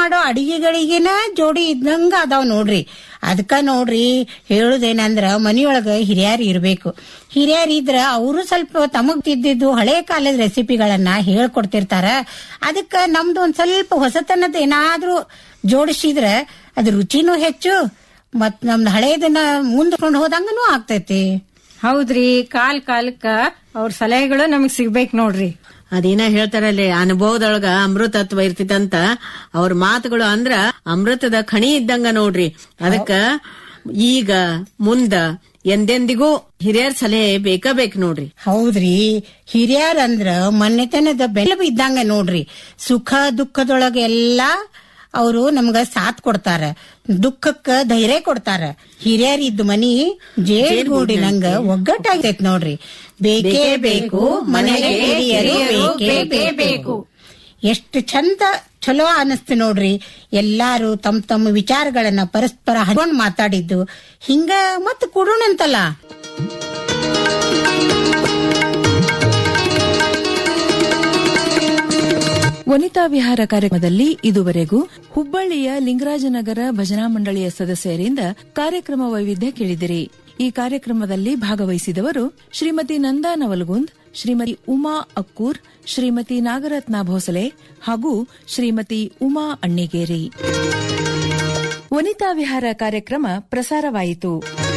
ಮಾಡೋ ಅಡಿಗೆಗಳಿಗೆನ ಜೋಡಿ ಇದ್ದಂಗ ಅದಾವ್ ನೋಡ್ರಿ ಅದಕ್ಕ ನೋಡ್ರಿ ಹೇಳುದೇನಂದ್ರ ಮನಿಯೊಳಗ ಹಿರಿಯರ್ ಇರ್ಬೇಕು ಹಿರಿಯರ್ ಇದ್ರ ಅವರು ಸ್ವಲ್ಪ ತಮಗ್ ತಿದ್ದಿದ್ದು ಹಳೆ ಕಾಲದ ರೆಸಿಪಿಗಳನ್ನ ಹೇಳ್ಕೊಡ್ತಿರ್ತಾರ ಅದಕ್ಕ ನಮ್ದು ಒಂದ್ ಸ್ವಲ್ಪ ಹೊಸತನದ ಏನಾದ್ರೂ ಜೋಡಿಸಿದ್ರ ಅದ್ರ ರುಚಿನೂ ಹೆಚ್ಚು ಮತ್ ನಮ್ದು ಹಳೇದನ್ನ ಮುಂದ್ಕೊಂಡು ಹೋದಂಗನೂ ಆಗ್ತೈತಿ ಹೌದ್ರಿ ಕಾಲ್ ಕಾಲಕ್ಕ ಅವ್ರ ಸಲಹೆಗಳು ನಮಗ್ ಸಿಗ್ಬೇಕ್ ನೋಡ್ರಿ ಅದೇನ ಹೇಳ್ತಾರಲ್ಲಿ ಅನುಭವದೊಳಗ ಅಮೃತತ್ವ ಇರ್ತಿತ್ತಂತ ಅವ್ರ ಮಾತುಗಳು ಅಂದ್ರ ಅಮೃತದ ಖಣಿ ಇದ್ದಂಗ ನೋಡ್ರಿ ಅದಕ್ಕ ಈಗ ಮುಂದ ಎಂದೆಂದಿಗೂ ಹಿರಿಯರ್ ಸಲಹೆ ಬೇಕ ಬೇಕ್ ನೋಡ್ರಿ ಹೌದ್ರಿ ಹಿರಿಯರ್ ಅಂದ್ರ ಮನೆತನದ ಬೆಲೆ ಇದ್ದಂಗ ನೋಡ್ರಿ ಸುಖ ದುಃಖದೊಳಗ ಎಲ್ಲಾ ಅವರು ನಮ್ಗ ಸಾಥ್ ಕೊಡ್ತಾರ ದುಃಖಕ್ಕ ಧೈರ್ಯ ಕೊಡ್ತಾರ ಹಿರಿಯರ್ ಇದ್ದ ಮನಿ ಜೇಡ್ಗೂಡಿನಂಗ ಒಗ್ಗಟ್ಟಾಗೈತ್ ನೋಡ್ರಿ ಬೇಕೇ ಬೇಕು ಮನೆಗೆ ಹಿರಿಯರು ಬೇಕೇ ಬೇಕು ಎಷ್ಟು ಚಂದ ಚಲೋ ಅನಸ್ತು ನೋಡ್ರಿ ಎಲ್ಲಾರು ತಮ್ಮ ತಮ್ಮ ವಿಚಾರಗಳನ್ನ ಪರಸ್ಪರ ಹಂಚ್ಕೊಂಡ್ ಮಾತಾಡಿದ್ದು ಹಿಂಗ ಮತ್ ಕೊಡೋಣಂತಲ್ಲ ವನಿತಾ ವಿಹಾರ ಕಾರ್ಯಕ್ರಮದಲ್ಲಿ ಇದುವರೆಗೂ ಹುಬ್ಬಳ್ಳಿಯ ಲಿಂಗರಾಜನಗರ ಭಜನಾ ಮಂಡಳಿಯ ಸದಸ್ಯರಿಂದ ಕಾರ್ಯಕ್ರಮ ವೈವಿಧ್ಯ ಕೇಳಿದಿರಿ ಈ ಕಾರ್ಯಕ್ರಮದಲ್ಲಿ ಭಾಗವಹಿಸಿದವರು ಶ್ರೀಮತಿ ನಂದಾ ನವಲ್ಗುಂದ್ ಶ್ರೀಮತಿ ಉಮಾ ಅಕ್ಕೂರ್ ಶ್ರೀಮತಿ ನಾಗರತ್ನ ಭೋಸಲೆ ಹಾಗೂ ಶ್ರೀಮತಿ ಉಮಾ ಅಣ್ಣಿಗೇರಿ ವನಿತಾ ವಿಹಾರ ಕಾರ್ಯಕ್ರಮ ಪ್ರಸಾರವಾಯಿತು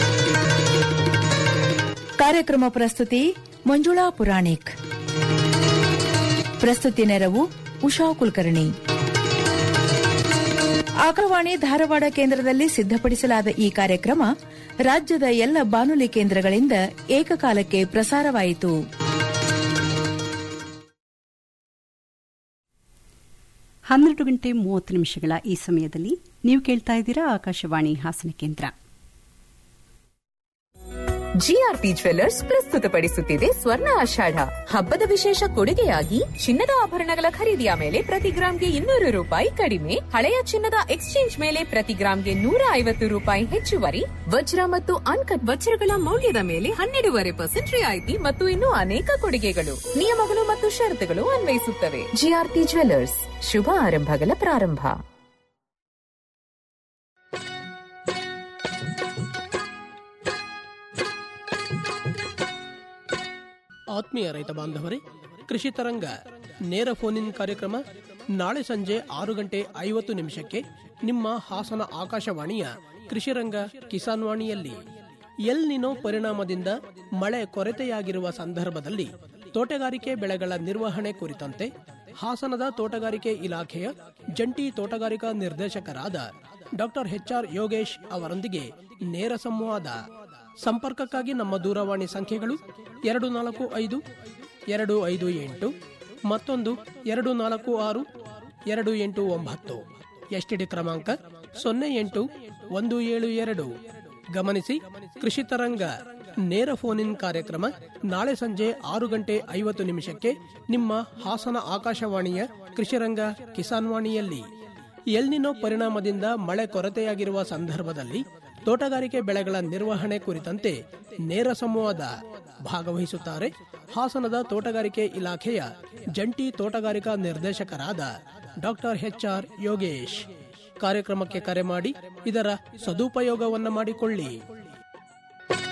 ಕಾರ್ಯಕ್ರಮ ಪ್ರಸ್ತುತಿ ಮಂಜುಳಾ ಪುರಾಣಿಕ್ ಪ್ರಸ್ತುತಿ ನೆರವು ಉಷಾ ಕುಲಕರ್ಣಿ ಆಕಾಶವಾಣಿ ಧಾರವಾಡ ಕೇಂದ್ರದಲ್ಲಿ ಸಿದ್ಧಪಡಿಸಲಾದ ಈ ಕಾರ್ಯಕ್ರಮ ರಾಜ್ಯದ ಎಲ್ಲ ಬಾನುಲಿ ಕೇಂದ್ರಗಳಿಂದ ಏಕಕಾಲಕ್ಕೆ ಪ್ರಸಾರವಾಯಿತು ಹನ್ನೆರಡು ಗಂಟೆ ಮೂವತ್ತು ನಿಮಿಷಗಳ ಈ ಸಮಯದಲ್ಲಿ ನೀವು ಕೇಳ್ತಾ ಇದ್ದೀರಾ ಆಕಾಶವಾಣಿ ಹಾಸನ ಕೇಂದ್ರ ಜಿಆರ್ಪಿ ಜ್ವೆಲ್ಲರ್ಸ್ ಪ್ರಸ್ತುತಪಡಿಸುತ್ತಿದೆ ಸ್ವರ್ಣ ಆಷಾಢ ಹಬ್ಬದ ವಿಶೇಷ ಕೊಡುಗೆಯಾಗಿ ಚಿನ್ನದ ಆಭರಣಗಳ ಖರೀದಿಯ ಮೇಲೆ ಪ್ರತಿ ಗ್ರಾಂಗೆ ಇನ್ನೂರು ರೂಪಾಯಿ ಕಡಿಮೆ ಹಳೆಯ ಚಿನ್ನದ ಎಕ್ಸ್ಚೇಂಜ್ ಮೇಲೆ ಪ್ರತಿ ಗ್ರಾಂಗೆ ನೂರ ಐವತ್ತು ರೂಪಾಯಿ ಹೆಚ್ಚುವರಿ ವಜ್ರ ಮತ್ತು ಅನ್ಕಟ್ ವಜ್ರಗಳ ಮೌಲ್ಯದ ಮೇಲೆ ಹನ್ನೆರಡೂವರೆ ಪರ್ಸೆಂಟ್ ರಿಯಾಯಿತಿ ಮತ್ತು ಇನ್ನೂ ಅನೇಕ ಕೊಡುಗೆಗಳು ನಿಯಮಗಳು ಮತ್ತು ಷರತ್ತುಗಳು ಅನ್ವಯಿಸುತ್ತವೆ ಜಿಆರ್ಪಿ ಜ್ವೆಲ್ಲರ್ಸ್ ಶುಭ ಆರಂಭಗಳ ಪ್ರಾರಂಭ ಆತ್ಮೀಯ ರೈತ ಬಾಂಧವರೇ ಕೃಷಿ ತರಂಗ ನೇರ ಫೋನ್ ಇನ್ ಕಾರ್ಯಕ್ರಮ ನಾಳೆ ಸಂಜೆ ಆರು ಗಂಟೆ ಐವತ್ತು ನಿಮಿಷಕ್ಕೆ ನಿಮ್ಮ ಹಾಸನ ಆಕಾಶವಾಣಿಯ ಕೃಷಿ ರಂಗ ಕಿಸಾನ್ ವಾಣಿಯಲ್ಲಿ ಎಲ್ ನಿನೋ ಪರಿಣಾಮದಿಂದ ಮಳೆ ಕೊರತೆಯಾಗಿರುವ ಸಂದರ್ಭದಲ್ಲಿ ತೋಟಗಾರಿಕೆ ಬೆಳೆಗಳ ನಿರ್ವಹಣೆ ಕುರಿತಂತೆ ಹಾಸನದ ತೋಟಗಾರಿಕೆ ಇಲಾಖೆಯ ಜಂಟಿ ತೋಟಗಾರಿಕಾ ನಿರ್ದೇಶಕರಾದ ಡಾಕ್ಟರ್ ಎಚ್ಆರ್ ಯೋಗೇಶ್ ಅವರೊಂದಿಗೆ ನೇರ ಸಂವಾದ ಸಂಪರ್ಕಕ್ಕಾಗಿ ನಮ್ಮ ದೂರವಾಣಿ ಸಂಖ್ಯೆಗಳು ಎರಡು ನಾಲ್ಕು ಐದು ಎರಡು ಐದು ಎಂಟು ಮತ್ತೊಂದು ಎರಡು ನಾಲ್ಕು ಆರು ಎರಡು ಎಂಟು ಒಂಬತ್ತು ಎಸ್ಟಿಡಿ ಕ್ರಮಾಂಕ ಸೊನ್ನೆ ಎಂಟು ಒಂದು ಏಳು ಎರಡು ಗಮನಿಸಿ ಕೃಷಿ ತರಂಗ ನೇರ ಫೋನ್ ಇನ್ ಕಾರ್ಯಕ್ರಮ ನಾಳೆ ಸಂಜೆ ಆರು ಗಂಟೆ ಐವತ್ತು ನಿಮಿಷಕ್ಕೆ ನಿಮ್ಮ ಹಾಸನ ಆಕಾಶವಾಣಿಯ ಕೃಷಿರಂಗ ಕಿಸಾನ್ ವಾಣಿಯಲ್ಲಿ ಎಲ್ನಿನೋ ಪರಿಣಾಮದಿಂದ ಮಳೆ ಕೊರತೆಯಾಗಿರುವ ಸಂದರ್ಭದಲ್ಲಿ ತೋಟಗಾರಿಕೆ ಬೆಳೆಗಳ ನಿರ್ವಹಣೆ ಕುರಿತಂತೆ ನೇರ ಸಂವಾದ ಭಾಗವಹಿಸುತ್ತಾರೆ ಹಾಸನದ ತೋಟಗಾರಿಕೆ ಇಲಾಖೆಯ ಜಂಟಿ ತೋಟಗಾರಿಕಾ ನಿರ್ದೇಶಕರಾದ ಡಾಕ್ಟರ್ ಎಚ್ಆರ್ ಯೋಗೇಶ್ ಕಾರ್ಯಕ್ರಮಕ್ಕೆ ಕರೆ ಮಾಡಿ ಇದರ ಸದುಪಯೋಗವನ್ನು ಮಾಡಿಕೊಳ್ಳಿ